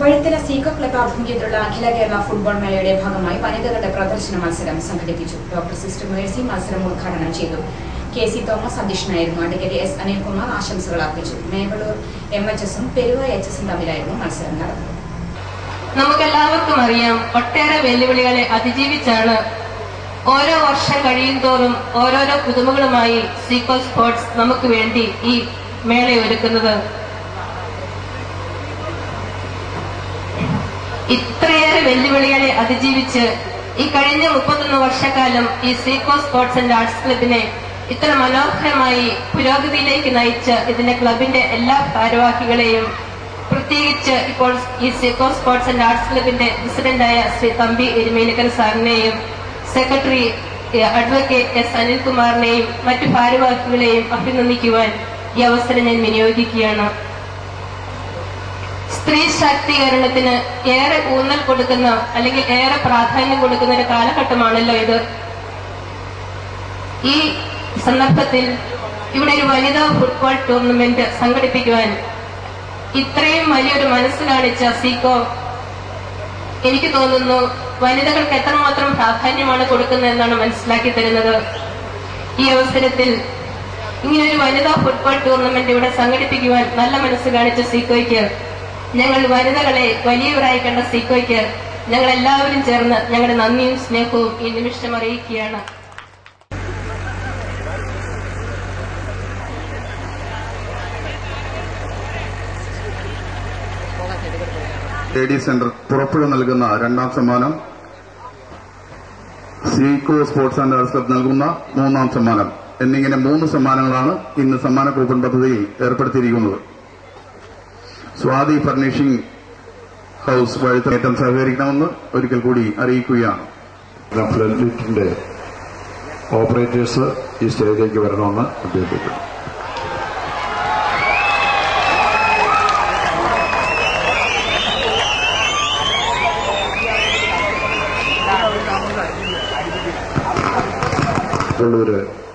വഴുത്തല സീക്കോ ക്ലബ് ആഭിമുഖ്യത്തിലുള്ള അഖില കേരള ഫുട്ബോൾ മേളയുടെ ഭാഗമായി വനിതകളുടെ പ്രദർശന മത്സരം സംഘടിപ്പിച്ചു ഡോക്ടർ സിസ്റ്റർ മേഴ്സി മത്സരം ഉദ്ഘാടനം ചെയ്തു കെ സി തോമസ് അധ്യക്ഷനായിരുന്നു അഡ്വക്കേറ്റ് എസ് അനിൽകുമാർ ആശംസകൾ അർപ്പിച്ചു മേവളൂർ എം എച്ച് എസും പെരുവ എച്ച് എസും തമ്മിലായിരുന്നു മത്സരം നടന്നത് നമുക്കെല്ലാവർക്കും അറിയാം ഒട്ടേറെ വെല്ലുവിളികളെ അതിജീവിച്ചാണ് ഓരോ വർഷം കഴിയുന്തോറും ഓരോരോ പുതുമകളുമായി സീക്കോ സ്പോർട്സ് നമുക്ക് വേണ്ടി ഈ മേള ഒരുക്കുന്നത് ഇത്രയേറെ വെല്ലുവിളികളെ അതിജീവിച്ച് ഈ കഴിഞ്ഞ മുപ്പത്തൊന്ന് വർഷക്കാലം ഈ സീക്കോ സ്പോർട്സ് ആൻഡ് ആർട്സ് ക്ലബിനെ ഇത്ര മനോഹരമായി പുരോഗതിയിലേക്ക് നയിച്ച ഇതിന്റെ ക്ലബിന്റെ എല്ലാ ഭാരവാഹികളെയും പ്രത്യേകിച്ച് ഇപ്പോൾ ഈ സീക്കോ സ്പോർട്സ് ആൻഡ് ആർട്സ് ക്ലബിന്റെ പ്രസിഡന്റായ ശ്രീ തമ്പി എരുമേലിക്കൽ സാറിനെയും സെക്രട്ടറി ഏഹ്, അഡ്വക്കേറ്റ് എസ് അനിൽകുമാറിനെയും മറ്റു ഭാരവാഹികളെയും അഭിനന്ദിക്കുവാൻ ഈ അവസരം ഞാൻ വിനിയോഗിക്കുകയാണ് സ്ത്രീ ശാക്തീകരണത്തിന് ഏറെ ഊന്നൽ കൊടുക്കുന്ന അല്ലെങ്കിൽ ഏറെ പ്രാധാന്യം കൊടുക്കുന്ന ഒരു കാലഘട്ടമാണല്ലോ ഇത് ഈ സന്ദർഭത്തിൽ ഇവിടെ ഒരു വനിതാ ഫുട്ബോൾ ടൂർണമെന്റ് സംഘടിപ്പിക്കുവാൻ ഇത്രയും വലിയൊരു മനസ്സ് കാണിച്ച സീക്കോ എനിക്ക് തോന്നുന്നു വനിതകൾക്ക് എത്രമാത്രം പ്രാധാന്യമാണ് കൊടുക്കുന്നതെന്നാണ് മനസ്സിലാക്കി തരുന്നത് ഈ അവസരത്തിൽ ഇങ്ങനൊരു വനിതാ ഫുട്ബോൾ ടൂർണമെന്റ് ഇവിടെ സംഘടിപ്പിക്കുവാൻ നല്ല മനസ്സ് കാണിച്ച സീക്കോയ്ക്ക് ഞങ്ങൾ വനിതകളെ വലിയവരായി കണ്ട സീക്കോയ്ക്ക് ഞങ്ങൾ എല്ലാവരും ചേർന്ന് ഞങ്ങളുടെ നന്ദിയും സ്നേഹവും ഈ നിമിഷം അറിയിക്കുകയാണ് ലേഡീസ് സെന്റർ പുറപ്പുഴ നൽകുന്ന രണ്ടാം സമ്മാനം സീക്കോ സ്പോർട്സ് ആൻഡ് ആർട്സ് ക്ലബ് നൽകുന്ന മൂന്നാം സമ്മാനം എന്നിങ്ങനെ മൂന്ന് സമ്മാനങ്ങളാണ് ഇന്ന് സമ്മാന കൂപ്പൺ പദ്ധതിയിൽ ഏർപ്പെടുത്തിയിരിക്കുന്നത് സ്വാതി ഫർണിഷിംഗ് ഹൌസ് വഴുത്തേറ്റം സഹകരിക്കണമെന്ന് ഒരിക്കൽ കൂടി അറിയിക്കുകയാണ് ഫ്ലഡ് ലിറ്റിന്റെ ഓപ്പറേറ്റേഴ്സ് ഈ സ്റ്റേജിലേക്ക് വരണമെന്ന് അഭ്യർത്ഥിക്കുന്നു ഉള്ളൂര്